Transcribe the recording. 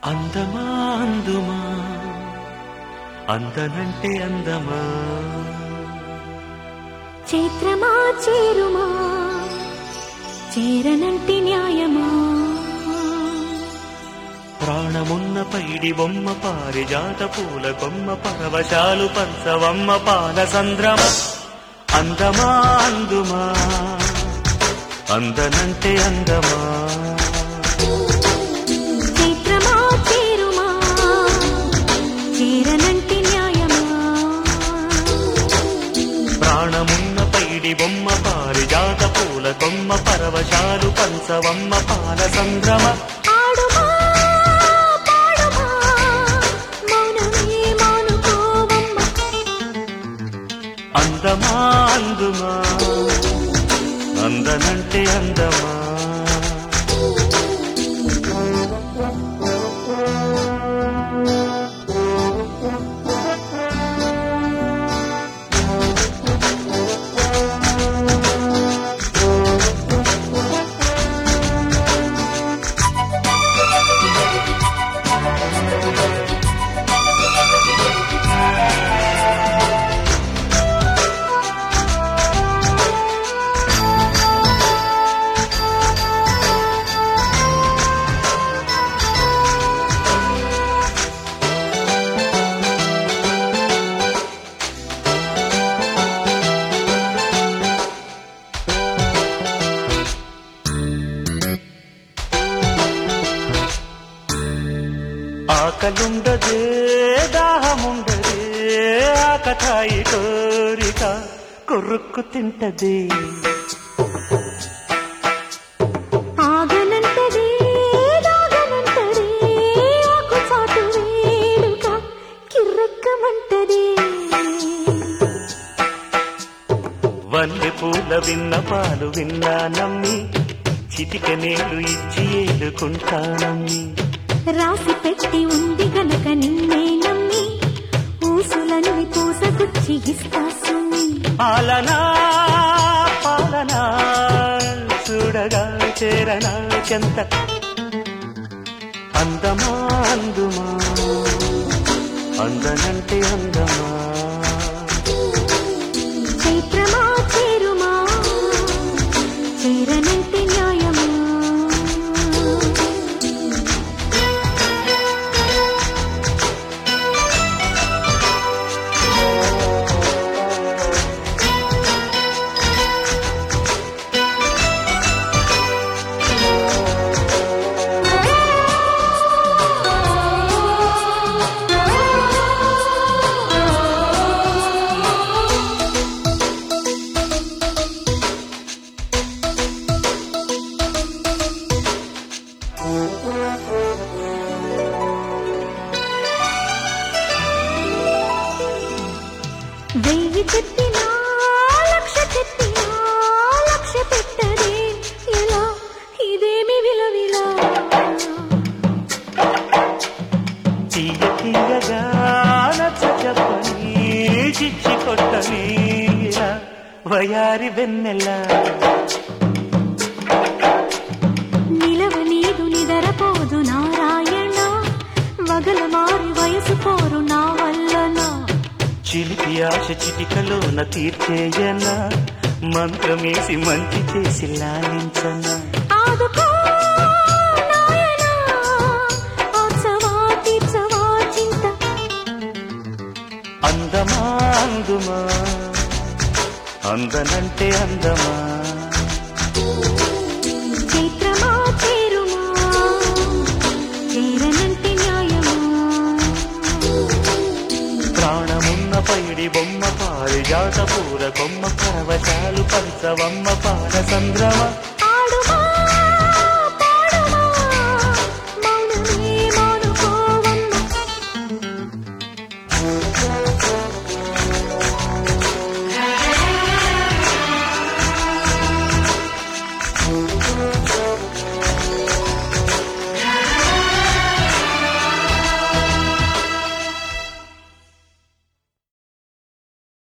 అందమా అందుమా అందనంటే అందమా చైత్రమా చేరుమా చేరనంటి న్యాయమా ప్రాణమున్న పైడి బొమ్మ పారిజాత పూల కొమ్మ పరవశాలు పంచవమ్మ పాల సంద్రమ అందమా అందుమా అందనంటే అందమా చైత్రమా చేరుమా చేరనంటి న్యాయమా ప్రాణమున్న పైడి బొమ్మ పారిజాత పూల కొమ్మ పరవశాలు పంచవమ్మ పాల సంద్రమ ఆడుమా పాడుమా మౌనమే మానుకోవమ్మ అందమా అందుమా అందనంటే అందమా ఆకలుండదే దాహముండదే ఆకతాయి కోరిక కొరుక్కు తింటది ఆగనంటదే దాగనంటదే ఆకుచాటు వేడుక కిర్రెక్కమంటదే వల్లె పూల విన్న పాలు విన్నా నమ్మి చిటిక నీళ్లు ఇచ్చి ఏడుకుంటానమ్మి రాసి పెట్టి ఉంది గనక నిన్నే నమ్మి ఊసులను పూసగుచ్చి ఇస్తా సుమ్మి పాలనా పాలనా చూడగా చేరనా చెంత అందమా అందుమా అందనంటే అందమా చైత్రమా చేరుమా చేరనంటే న్యాయమా వెయ్యి చెప్పినా లక్ష చెప్పినా లక్ష పెట్టదే ఎలా ఇదేమి విలవిలా తీయ తీయగా నచ్చ చెప్పని చిచ్చి కొట్టని ఇలా వయారి వెన్నెల నిలవ నీదు నిదరపోదు నారాయణ వగల మారి వయసు పోరు నా వల్లనా చిలిపి ఆశ చిటికలోన తీర్చేయన మంత్రమేసి మంచి చేసి లాలించనా ఆదుకో నాయనా ఆచవా తీర్చవా చింత అందమా అందుమా అందనంటే అందమా చైత్రమా చేరుమా చేరనంటే న్యాయమా ప్రాణమున్న పైడి బొమ్మ పారిజాత పూర కొమ్మ పరవశాలు పంచవమ్మ పాల సంద్రమ